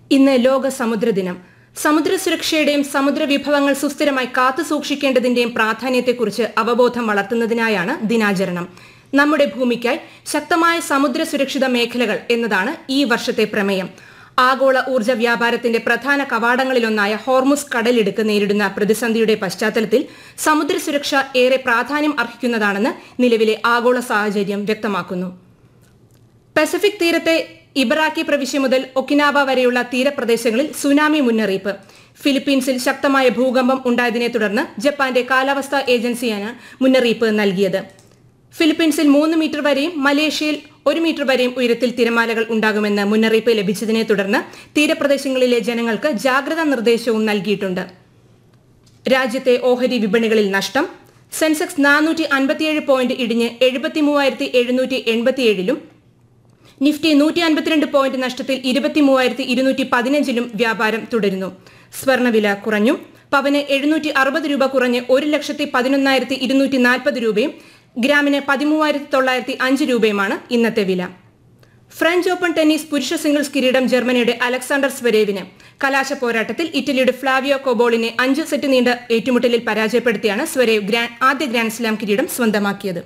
ഇന്ന് ലോക സമുദ്ര ദിനം സമുദ്ര സുരക്ഷയുടെയും സമുദ്ര വിഭവങ്ങൾ സുസ്ഥിരമായി കാത്തു സൂക്ഷിക്കേണ്ടതിന്റെയും പ്രാധാന്യത്തെക്കുറിച്ച് അവബോധം വളർത്തുന്നതിനായാണ് ദിനാചരണം നമ്മുടെ ഭൂമിക്കായി ശക്തമായ സമുദ്ര സുരക്ഷിത മേഖലകൾ എന്നതാണ് ഈ വർഷത്തെ പ്രമേയം ആഗോള ഊർജ്ജ വ്യാപാരത്തിന്റെ പ്രധാന കവാടങ്ങളിലൊന്നായ ഹോർമുസ് കടലിടുക്ക് നേരിടുന്ന പ്രതിസന്ധിയുടെ പശ്ചാത്തലത്തിൽ സമുദ്ര സുരക്ഷ ഏറെ പ്രാധാന്യം അർഹിക്കുന്നതാണെന്ന് നിലവിലെ ആഗോള സാഹചര്യം വ്യക്തമാക്കുന്നു പസഫിക് തീരത്തെ ഇബറാക്കി പ്രവിശ്യ മുതൽ ഒക്കിനാവ വരെയുള്ള തീരപ്രദേശങ്ങളിൽ സുനാമി മുന്നറിയിപ്പ് ഫിലിപ്പീൻസിൽ ശക്തമായ ഭൂകമ്പം ഉണ്ടായതിനെ തുടർന്ന് ജപ്പാന്റെ കാലാവസ്ഥാ ഏജൻസിയാണ് മുന്നറിയിപ്പ് നൽകിയത് ഫിലിപ്പീൻസിൽ മൂന്ന് മീറ്റർ വരെയും മലേഷ്യയിൽ ഒരു മീറ്റർ വരെയും ഉയരത്തിൽ തിരമാലകൾ ഉണ്ടാകുമെന്ന് മുന്നറിയിപ്പ് ലഭിച്ചതിനെ തുടർന്ന് തീരപ്രദേശങ്ങളിലെ ജനങ്ങൾക്ക് ജാഗ്രതാ നിർദ്ദേശവും നൽകിയിട്ടുണ്ട് രാജ്യത്തെ ഓഹരി വിപണികളിൽ നഷ്ടം സെൻസെക്സ് നാനൂറ്റി അൻപത്തിയേഴ് പോയിന്റ് ഇടിഞ്ഞ് എഴുപത്തി മൂവായിരത്തി എഴുന്നൂറ്റി എൺപത്തിയേഴിലും നിഫ്റ്റി നൂറ്റി അൻപത്തിരണ്ട് പോയിന്റ് നഷ്ടത്തിൽ ഇരുപത്തി മൂവായിരത്തി ഇരുന്നൂറ്റി പതിനഞ്ചിലും വ്യാപാരം തുടരുന്നു സ്വർണവില കുറഞ്ഞു പവന് എഴുന്നൂറ്റി അറുപത് രൂപ കുറഞ്ഞ് ഒരു ലക്ഷത്തി പതിനൊന്നായിരത്തി ഇരുന്നൂറ്റി നാൽപ്പത് രൂപയും ഗ്രാമിന് പതിമൂവായിരത്തി തൊള്ളായിരത്തി അഞ്ച് രൂപയുമാണ് ഇന്നത്തെ വില ഫ്രഞ്ച് ഓപ്പൺ ടെന്നീസ് പുരുഷ സിംഗിൾസ് കിരീടം ജർമ്മനിയുടെ അലക്സാണ്ടർ സ്വരേവിന് കലാശ പോരാട്ടത്തിൽ ഇറ്റലിയുടെ ഫ്ലാവിയോ കൊബോളിനെ അഞ്ച് സെറ്റ് നീണ്ട ഏറ്റുമുട്ടലിൽ പരാജയപ്പെടുത്തിയാണ് സ്വരേവ് ഗ്രാൻഡ് ആദ്യ ഗ്രാൻഡ് സ്ലാം കിരീടം സ്വന്തമാക്കിയത്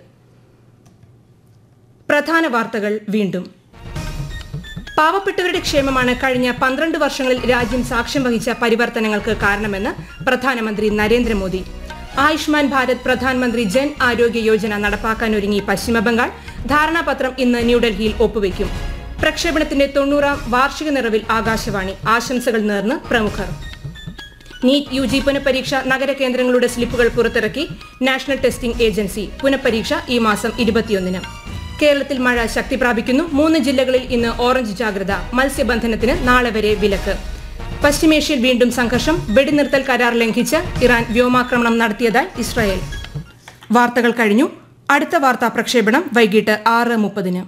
പ്രധാന വാർത്തകൾ വീണ്ടും പാവപ്പെട്ടവരുടെ ക്ഷേമമാണ് കഴിഞ്ഞ പന്ത്രണ്ട് വർഷങ്ങളിൽ രാജ്യം സാക്ഷ്യം വഹിച്ച പരിവർത്തനങ്ങൾക്ക് കാരണമെന്ന് പ്രധാനമന്ത്രി നരേന്ദ്രമോദി ആയുഷ്മാൻ ഭാരത് പ്രധാനമന്ത്രി ജൻ ആരോഗ്യ യോജന നടപ്പാക്കാനൊരുങ്ങി പശ്ചിമബംഗാൾ ധാരണാപത്രം ഇന്ന് ന്യൂഡൽഹിയിൽ ഒപ്പുവയ്ക്കും പ്രക്ഷേപണത്തിന്റെ തൊണ്ണൂറാം വാർഷിക നിറവിൽ ആകാശവാണി ആശംസകൾ നേർന്ന് പ്രമുഖർ നീറ്റ് യു ജി പുനഃപരീക്ഷ നഗരകേന്ദ്രങ്ങളുടെ സ്ലിപ്പുകൾ പുറത്തിറക്കി നാഷണൽ ടെസ്റ്റിംഗ് ഏജൻസി പുനഃപരീക്ഷ ഈ മാസം ഇരുപത്തിയൊന്നിന് കേരളത്തിൽ മഴ ശക്തി പ്രാപിക്കുന്നു മൂന്ന് ജില്ലകളിൽ ഇന്ന് ഓറഞ്ച് ജാഗ്രത മത്സ്യബന്ധനത്തിന് നാളെ വരെ വിലക്ക് പശ്ചിമേഷ്യയിൽ വീണ്ടും സംഘർഷം വെടിനിർത്തൽ കരാർ ലംഘിച്ച് ഇറാൻ വ്യോമാക്രമണം നടത്തിയതായി ഇസ്രായേൽ വാർത്തകൾ കഴിഞ്ഞു അടുത്ത വാർത്താ പ്രക്ഷേപണം വൈകിട്ട് ആറ് മുപ്പതിന്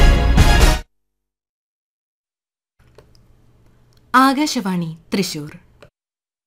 ആകാശവാണി തൃശൂർ